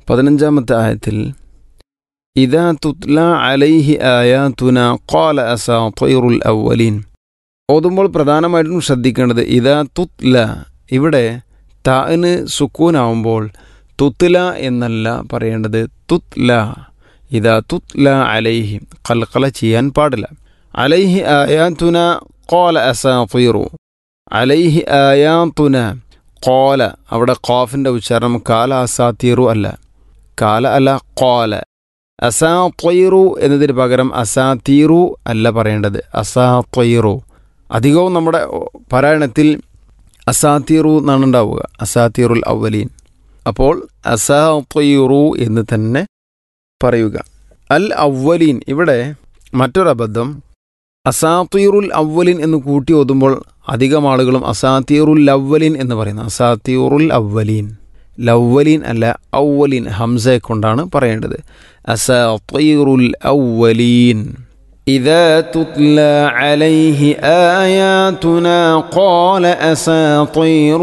പതിനഞ്ചാമത്തെ ആയത്തിൽ ഇതാ തുത്ല അലൈഹി ആയാതുന ഖാല അസാത്തൈറുൽ അവലീൻ ഓതുമ്പോൾ പ്രധാനമായിട്ടും ശ്രദ്ധിക്കേണ്ടത് ഇതാ തുത്ല ഇവിടെ താന് സുക്കൂനാവുമ്പോൾ തുത്ല എന്നല്ല പറയേണ്ടത് തുത്ല ഇതാ തുത്ല അലൈഹി കൽക്കല ചെയ്യാൻ പാടില്ല അലൈഹി ആയാതുന ഖാല അസാത്തൈറു അലൈഹി ആയാതുന കോല അവിടെ ഖാഫിൻ്റെ ഉച്ചാരണം കാല അസാത്തീറു അല്ല കാല അല്ല കോല അസാത്വയിറു എന്നതിന് പകരം അസാത്തീറു അല്ല പറയേണ്ടത് അസാത്വയിറു അധികവും നമ്മുടെ പാരായണത്തിൽ അസാത്തീറു എന്നാണ് ഉണ്ടാവുക അസാത്തീറുൽ അവലീൻ അപ്പോൾ അസാത്വയിറു എന്ന് തന്നെ പറയുക അൽ അവലീൻ ഇവിടെ മറ്റൊരബദ്ധം അസാത്തീറുൽ അവലിൻ എന്ന് കൂട്ടി ഓതുമ്പോൾ അധികം ആളുകളും അസാത്തീറുൽ അവലിൻ എന്ന് പറയുന്നു അസാത്തീറുൽ അവലീൻ ലവ്വലീൻ അല്ല ഔവലീൻ ഹംസയെ കൊണ്ടാണ് പറയേണ്ടത് അസാത്തീറുൽ അവലീൻ إذا تتلى عليه آياتنا قال أساطير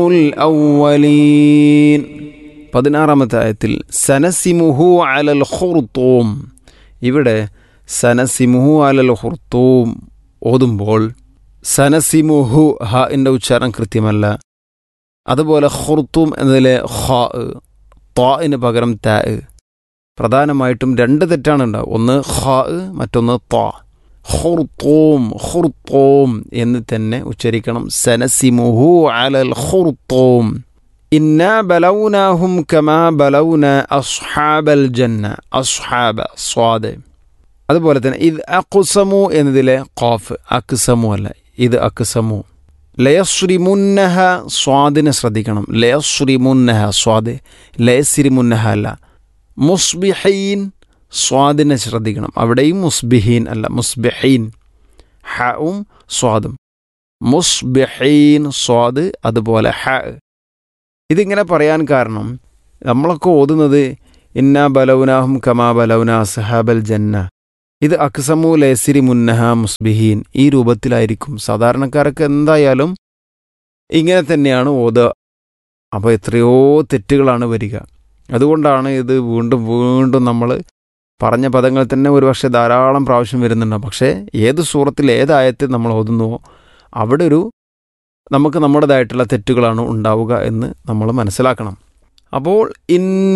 الأولين പതിനാറാമത്തെ ആയത്തിൽ സനസിമുഹു അലൽ ഖുർത്തൂം ഇവിടെ സനസിമുഹു അലൽ ഹുർത്തൂം ഓതുമ്പോൾ സനസിമുഹു ഹ എൻ്റെ ഉച്ചാരണം കൃത്യമല്ല അതുപോലെ ഹുർത്തൂം എന്നതിലെ ഹ ത്വാന് പകരം ത പ്രധാനമായിട്ടും രണ്ട് തെറ്റാണ് ഉണ്ടാവുക ഒന്ന് ഹ മറ്റൊന്ന് ത്വ ഹുർത്തോം ഹുർത്തോം എന്ന് തന്നെ ഉച്ചരിക്കണം സനസിമുഹു അലൽ ഹുർത്തോം ഇന്ന ബലൗനാഹും കമാ ബലൗന അസ്ഹാബൽ ജന്ന അസ്ഹാബ സ്വാദ് അതുപോലെ തന്നെ ഇത് അക്കുസമു എന്നതിലെ ഖാഫ് അക്സമു അല്ല ഇത് അക്സമു ലയശ്രിമുന്നഹ സ്വാദിനെ ശ്രദ്ധിക്കണം ലയശ്രിമുന്നഹ സ്വാദ് ലയസിരിമുന്നഹ അല്ല മുസ്ബിഹീൻ സ്വാദിനെ ശ്രദ്ധിക്കണം അവിടെയും മുസ്ബിഹീൻ അല്ല മുസ്ബിഹീൻ ഹവും സ്വാദും മുസ്ബിഹീൻ സ്വാദ് അതുപോലെ ഹ ഇതിങ്ങനെ പറയാൻ കാരണം നമ്മളൊക്കെ ഓതുന്നത് ഇന്ന ബലൗനാഹും കമാ ബലൗന സഹാബൽ ജന്ന ഇത് അക്സമു ലേസിരി മുന്നഹ മുസ്ബിഹീൻ ഈ രൂപത്തിലായിരിക്കും സാധാരണക്കാരൊക്കെ എന്തായാലും ഇങ്ങനെ തന്നെയാണ് ഓത് അപ്പോൾ എത്രയോ തെറ്റുകളാണ് വരിക അതുകൊണ്ടാണ് ഇത് വീണ്ടും വീണ്ടും നമ്മൾ പറഞ്ഞ പദങ്ങൾ തന്നെ ഒരുപക്ഷെ ധാരാളം പ്രാവശ്യം വരുന്നുണ്ട് പക്ഷേ ഏത് സൂറത്തിൽ ഏതായത്തിൽ നമ്മൾ ഓതുന്നുവോ അവിടെ ഒരു നമുക്ക് നമ്മുടേതായിട്ടുള്ള തെറ്റുകളാണ് ഉണ്ടാവുക എന്ന് നമ്മൾ മനസ്സിലാക്കണം അപ്പോൾ ഇൻ